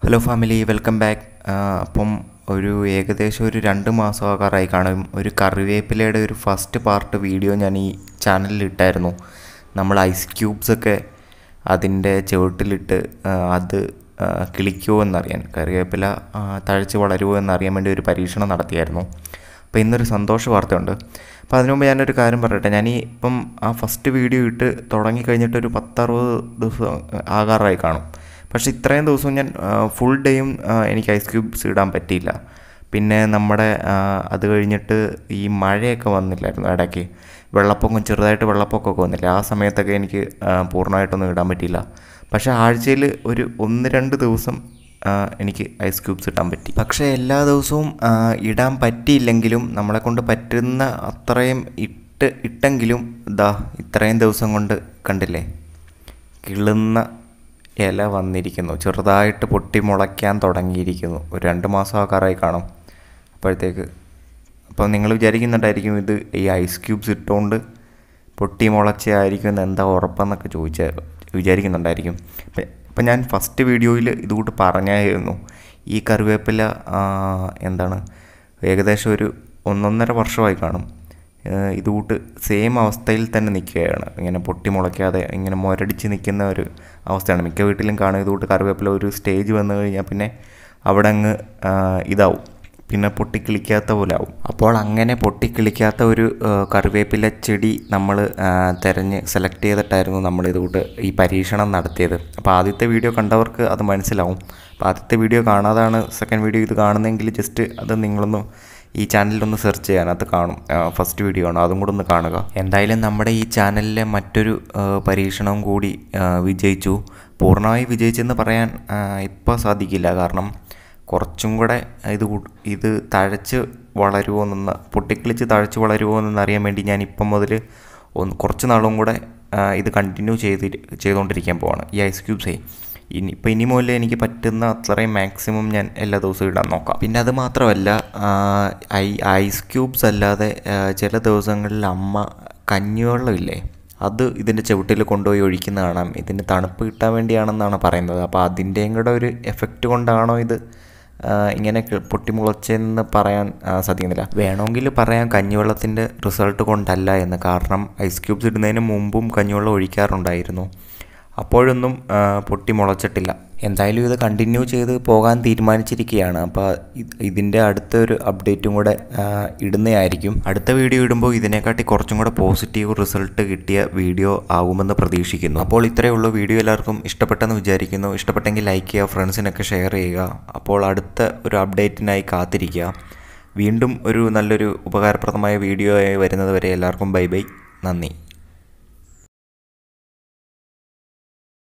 hello family welcome back അപ്പം ഒരു ഏകദേശം ഒരു രണ്ട് മാസം ആകാറായി കാണും ഒരു കറിവേപ്പിലയുടെ ഒരു ഫസ്റ്റ് പാർട്ട് വീഡിയോ ഞാൻ ഈ ചാനലിൽ ഇട്ടായിരുന്നു നമ്മൾ ഐസ് ക്യൂബ്സ് ഒക്കെ അതിൻ്റെ ചുവട്ടിലിട്ട് ആ, അത് ആ, കിളിക്കുമോ എന്നറിയാൻ കറിവേപ്പില ആ, തഴച്ച് വളരുമോ എന്നറിയാൻ വേണ്ടി ഒരു പരീക്ഷണം നടത്തിയായിരുന്നു അപ്പോൾ ഇന്നൊരു സന്തോഷ വാർത്തയുണ്ട് അപ്പോൾ അതിനു മുമ്പ് ഞാനൊരു കാര്യം പറയട്ടെ ഞാൻ ഈ ഇപ്പം ആ ഫസ്റ്റ് വീഡിയോ ഇട്ട് തുടങ്ങി കഴിഞ്ഞിട്ട് ഒരു പത്തറുപത് ദിവസം ആകാറായി കാണും പക്ഷേ ഇത്രയും ദിവസം ഞാൻ ഫുൾ ഡേയും എനിക്ക് ഐസ് ക്യൂബ്സ് ഇടാൻ പറ്റിയില്ല പിന്നെ നമ്മുടെ ആ, അത് കഴിഞ്ഞിട്ട് ഈ മഴയൊക്കെ വന്നില്ലായിരുന്നു ഇടയ്ക്ക് വെള്ളപ്പൊക്കം ചെറുതായിട്ട് വെള്ളപ്പൊക്കമൊക്കെ വന്നില്ല ആ സമയത്തൊക്കെ എനിക്ക് ആ, പൂർണ്ണമായിട്ടൊന്നും ഇടാൻ പറ്റിയില്ല പക്ഷേ ആഴ്ചയിൽ ഒരു ഒന്ന് രണ്ട് ദിവസം ആ, എനിക്ക് ഐസ് ക്യൂബ്സ് ഇടാൻ പറ്റി പക്ഷേ എല്ലാ ദിവസവും ആ, ഇടാൻ പറ്റിയില്ലെങ്കിലും നമ്മളെ കൊണ്ട് പറ്റുന്ന അത്രയും ഇട്ട് ഇട്ടെങ്കിലും ഇതാ ഇത്രയും ദിവസം കൊണ്ട് കണ്ടില്ലേ കിളുന്ന ഇല വന്നിരിക്കുന്നു ചെറുതായിട്ട് പൊട്ടി മുളയ്ക്കാൻ തുടങ്ങിയിരിക്കുന്നു ഒരു രണ്ട് മാസം ആക്കാറായി കാണും അപ്പോഴത്തേക്ക് അപ്പോൾ നിങ്ങൾ വിചാരിക്കുന്നുണ്ടായിരിക്കും ഇത് ഈ ഐസ് ക്യൂബ്സ് ഇട്ടുകൊണ്ട് പൊട്ടി മുളച്ചായിരിക്കും എന്ന് എന്താ ഉറപ്പെന്നൊക്കെ ചോദിച്ചാൽ വിചാരിക്കുന്നുണ്ടായിരിക്കും അപ്പം അപ്പം ഞാൻ ഫസ്റ്റ് വീഡിയോയിൽ ഇതുകൂട്ട് പറഞ്ഞായിരുന്നു ഈ കറിവേപ്പില ആ, എന്താണ് ഏകദേശം ഒരു ഒന്നൊന്നര വർഷമായി കാണും ഏഹ് ഇതുകൂട്ട് സെയിം അവസ്ഥയിൽ തന്നെ നിൽക്കുകയാണ് ഇങ്ങനെ പൊട്ടി മുളയ്ക്കാതെ ഇങ്ങനെ മുരടിച്ച് നിൽക്കുന്ന ഒരു അവസ്ഥയാണ് മിക്ക വീട്ടിലും കാണും ഇതുകൂട്ട് കറിവേപ്പില ഒരു സ്റ്റേജ് വന്നു കഴിഞ്ഞാൽ പിന്നെ അവിടെ അങ്ങ് ആഹ് ഇതാവും പിന്നെ പൊട്ടിക്കിളിക്കാത്ത പോലെ ആവും അപ്പോൾ അങ്ങനെ പൊട്ടിക്കിളിക്കാത്ത ഒരു ആഹ് കറിവേപ്പില ചെടി നമ്മൾ തിരഞ്ഞ് സെലക്ട് ചെയ്തിട്ടായിരുന്നു നമ്മൾ ഇതുകൂട്ട് ഈ പരീക്ഷണം നടത്തിയത് അപ്പോൾ ആദ്യത്തെ വീഡിയോ കണ്ടവർക്ക് അത് മനസ്സിലാവും അപ്പോൾ ആദ്യത്തെ വീഡിയോ കാണാതാണ് സെക്കൻഡ് വീഡിയോ ഇത് കാണുന്നതെങ്കിൽ ജസ്റ്റ് അത് നിങ്ങളൊന്ന് ഈ ചാനലിലൊന്ന് സെർച്ച് ചെയ്യാൻ അത് കാണും ഫസ്റ്റ് വീഡിയോ ആണ് അതും കൂടെ ഒന്ന് കാണുക എന്തായാലും നമ്മുടെ ഈ ചാനലിലെ മറ്റൊരു ആ, പരീക്ഷണവും കൂടി ആ, വിജയിച്ചു പൂർണ്ണമായി വിജയിച്ചെന്ന് പറയാൻ ഇപ്പോൾ സാധിക്കില്ല കാരണം കുറച്ചും കൂടെ ഇത് കൂ- ഇത് തഴച്ച് വളരുമോ എന്നൊന്ന് പൊട്ടിക്കിളിച്ച് തഴച്ച് വളരുമോ എന്നൊന്ന് അറിയാൻ വേണ്ടി ഞാൻ ഇപ്പം മുതൽ ഒന്ന് കുറച്ച് നാളും കൂടെ ആ, ഇത് കണ്ടിന്യൂ ചെയ്ത് ചെയ്തുകൊണ്ടിരിക്കാൻ പോവാണ് ഈ ഐസ് ക്യൂബ്സേ ഇനി ഇപ്പം ഇനി മുതൽ എനിക്ക് പറ്റുന്ന അത്രയും മാക്സിമം ഞാൻ എല്ലാ ദിവസവും ഇടാൻ നോക്കാം പിന്നെ അത് മാത്രമല്ല ആ, ഐ ഐസ് ക്യൂബ്സ് അല്ലാതെ ആ, ചില ദിവസങ്ങളിൽ അമ്മ കഞ്ഞിവെള്ളമില്ലേ അത് ഇതിൻ്റെ ചുവട്ടിൽ കൊണ്ടുപോയി ഒഴിക്കുന്ന കാണാം ഇതിന് തണുപ്പ് കിട്ടാൻ വേണ്ടിയാണെന്നാണ് പറയുന്നത് അപ്പോൾ അതിൻ്റെയും കൂടെ ഒരു എഫക്റ്റ് കൊണ്ടാണോ ഇത് ആ, ഇങ്ങനെ കി- പൊട്ടിമുളച്ചെന്ന് പറയാൻ ആ, സാധിക്കുന്നില്ല വേണമെങ്കിൽ പറയാം കഞ്ഞിവെള്ളത്തിൻ്റെ റിസൾട്ട് കൊണ്ടല്ല എന്ന് കാരണം ഐസ് ക്യൂബ്സ് ഇടുന്നതിന് മുമ്പും കഞ്ഞിവെള്ളം ഒഴിക്കാറുണ്ടായിരുന്നു അപ്പോഴൊന്നും ആ, പൊട്ടി മുളച്ചിട്ടില്ല എന്തായാലും ഇത് കണ്ടിന്യൂ ചെയ്ത് പോകാൻ തീരുമാനിച്ചിരിക്കുകയാണ് അപ്പോൾ ഇത് ഇതിൻ്റെ അടുത്ത ഒരു അപ്ഡേറ്റും കൂടെ ആ, ഇടുന്നതായിരിക്കും അടുത്ത വീഡിയോ ഇടുമ്പോൾ ഇതിനെക്കാട്ടി കുറച്ചും കൂടെ പോസിറ്റീവ് റിസൾട്ട് കിട്ടിയ വീഡിയോ ആകുമെന്ന് പ്രതീക്ഷിക്കുന്നു അപ്പോൾ ഇത്രയേ ഉള്ളൂ വീഡിയോ എല്ലാവർക്കും ഇഷ്ടപ്പെട്ടെന്ന് വിചാരിക്കുന്നു ഇഷ്ടപ്പെട്ടെങ്കിൽ ലൈക്ക് ചെയ്യുക ഫ്രണ്ട്സിനൊക്കെ ഷെയർ ചെയ്യുക അപ്പോൾ അടുത്ത ഒരു അപ്ഡേറ്റിനായി കാത്തിരിക്കുക വീണ്ടും ഒരു നല്ലൊരു ഉപകാരപ്രദമായ വീഡിയോ ആയി വരുന്നത് വരെ എല്ലാവർക്കും ബൈ ബൈ നന്ദി